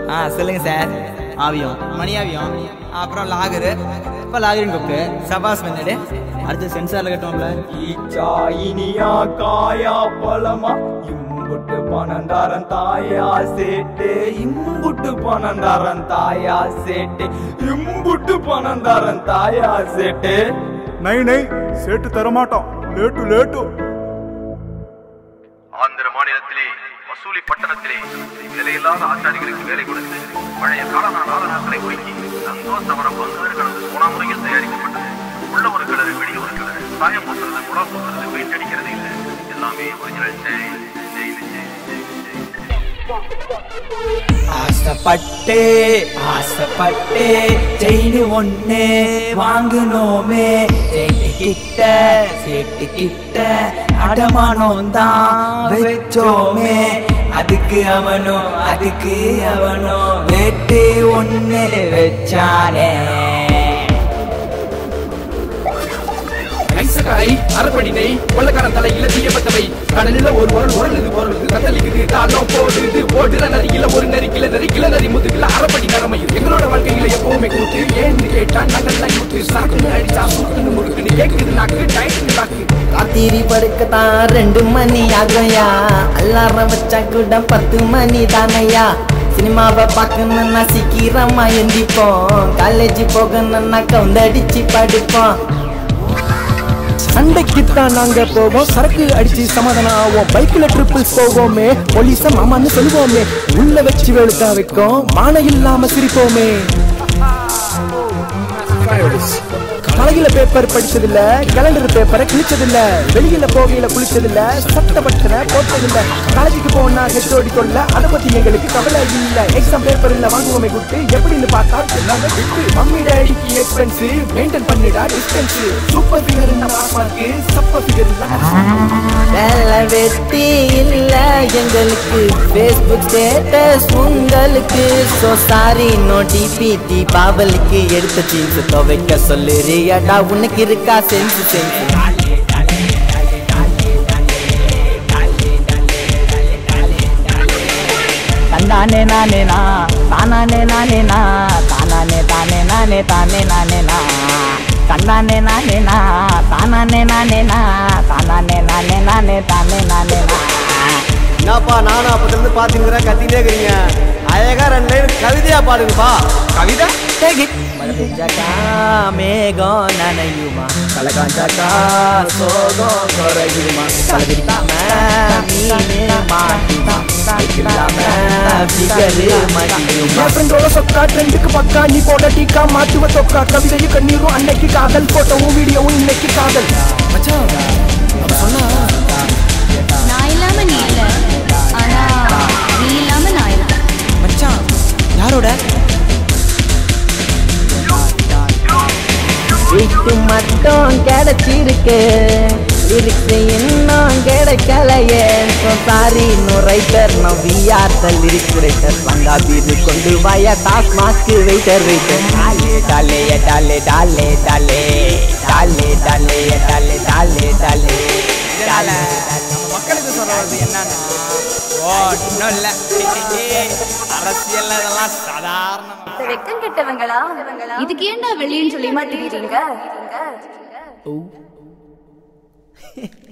ஆ சொல்லுங்க சார் ஆவியம் மணி ஆவியம் அப்புறம் லாகரு இப்போ லாகரின் கொக்கு சபாஸ் மெத்தடு அடுத்து சென்சாரில் கட்டுவோம்ல ஈச்சா இனியா காயா பழமா இம்புட்டு பணந்தாரன் தாயா சேட்டு இம்புட்டு பணந்தாரன் தாயா சேட்டு இம்புட்டு பணந்தாரன் தாயா சேட்டு நை நை சேட்டு தரமாட்டோம் லேட்டு லேட்டு ஆந்திர மாநிலத்திலே வசூலி பட்டணத்திலே வேலையில்லாத ஆச்சாரிகளுக்கு வேலை கொடுத்து பழைய காலனா நாடகங்களை ஒதுக்கி சந்தோஷவர பங்குகள் கடந்து சோனா முறையில் தயாரிக்கப்பட்டது உள்ள ஒரு கலரு வெளிய ஒரு கலரு சாயம் போட்டுறது குடா போட்டுறது பெயிண்ட் அடிக்கிறது இல்லை எல்லாமே ஒரிஜினல் ஜெய் ஜெய் ஜெய் ஆசைப்பட்டே ஆசைப்பட்டே செயின் ஒண்ணு வாங்கினோமே சேட்டு கிட்ட சேட்டு கிட்ட அடமானம் தான் வச்சோமே அதுக்கு அவனோ அதுக்கு அவனோ வேட்டு ஒண்ணு வச்சானே ஐசகாய் அரப்படி நெய் கொள்ளக்காரன் தலையில தீயப்பட்டவை கடலில ஒரு உரல் உரலுது உரலுது கத்தளிக்குது தாளம் போடுது ஓடுற நரியில ஒரு நரிக்கில நரிக்கில நரி முதுகுல அரப்படி கடமையும் எங்களோட வாழ்க்கையில எப்பவுமே கூத்து ஏன்னு கேட்டா நாங்கள் கூத்து சாக்குன்னு அடிச்சா சுக்குன்னு முடுக்குன்னு கேக்குது நாக்கு டைட்டு நாக்கு ராத்திரி படுக்கத்தான் ரெண்டு மணி ஆகும்யா அல்லாரம் வச்சா கூட பத்து மணி தானையா சினிமாவை பார்க்கணும்னா சீக்கிரமா எந்திப்போம் காலேஜ் போகணும்னா கவுந்தடிச்சு படிப்போம் சண்டைக்குத்தான் நாங்க போவோம் சரக்கு அடிச்சு சமாதானம் ஆவோம் பைக்ல ட்ரிப்பிள்ஸ் போவோமே போலீஸ மாமான்னு சொல்லுவோமே உள்ள வச்சு வெளுத்தா வைக்கும் மான இல்லாம சிரிப்போமே தலையில பேப்பர் படிச்சதில்ல கேலண்டர் பேப்பரை கிழிச்சதில்ல வெளியில போகையில குளிச்சதில்ல சட்ட பட்டனை போட்டதில்ல காலேஜுக்கு போனா ஹெச்ஓடி கொள்ள அதை பத்தி எங்களுக்கு கவலை இல்ல எக்ஸாம் பேப்பர் இல்ல வாங்குவோமே குட்டு எப்படின்னு பார்த்தா எல்லாமே விட்டு மம்மி டேடிக்கு எக்ஸ்பென்ஸ் மெயின்டைன் பண்ணிடா டிஸ்டன்ஸ் சூப்பர் ஃபிகர் இந்த மார்க்கு சப்பர் ஃபிகர் இல்ல வேலை வெட்டி இல்ல எங்களுக்கு ஃபேஸ்புக் ஸ்டேட்டஸ் உங்களுக்கு சோ சாரி நோ டிபிடி பாவலுக்கு எடுத்த ஜீன்ஸ் துவைக்க சொல்லுறியடா உனக்கு இருக்கா சென்ஸ் சென்ஸ் தந்தானே நானே நா தானானே நானே நா தானானே தானே நானே தானே நானே நா தந்தானே நானே நா தானானே நானே நா தானானே நானே நானே தானே நானே நா என்னப்பா நானும் அப்பத்திலிருந்து பார்த்துங்கிற கத்திட்டே இருக்கிறீங்க அழகா ரெண்டு லைன் கவிதையா பாடுங்கப்பா கவிதை மலபிஞ்சக்கா மேகம் நனையுமா கலகாஞ்சக்கா சோகம் குறையுமா கலவிரிக்காம மீனு மாட்டுமா இல்லாம பிகரு மடியுமா என் ஃப்ரெண்டோட சொக்கா ட்ரெண்டுக்கு பக்கா நீ போட டீக்கா மாட்டுவ தொக்கா கவிதையும் கண்ணீரும் அன்னைக்கு காதல் போட்டோவும் வீடியோவும் இன்னைக்கு காதல் நான் இல்லாம நீ இல்ல ஆனா நீ இல்லாம நான் இல்ல மச்சான் யாரோட வீட்டு மட்டும் கிடைச்சிருக்கு லிரிக்ஸ் இன்னும் கிடைக்கலையே சாரி இன்னும் ரைட்டர் நான் விஆர் த லிரிக்ஸ் ரைட்டர் பங்காபீர் கொண்டு வாயா டாஸ் மாஸ்க் வெயிட்டர் வெயிட்டர் டாலே டாலே டாலே டாலே டாலே டாலே டாலே டாலே டாலே இதனால நம்ம மக்களுக்கு சொல்றது என்னன்னா ஒன்றும் இல்லை அரசியல் இதெல்லாம் சாதாரண வெக்கம் கெட்டவங்களா இதுக்கு ஏன்டா வெளியன்னு சொல்லி மாட்டேங்கிறீங்க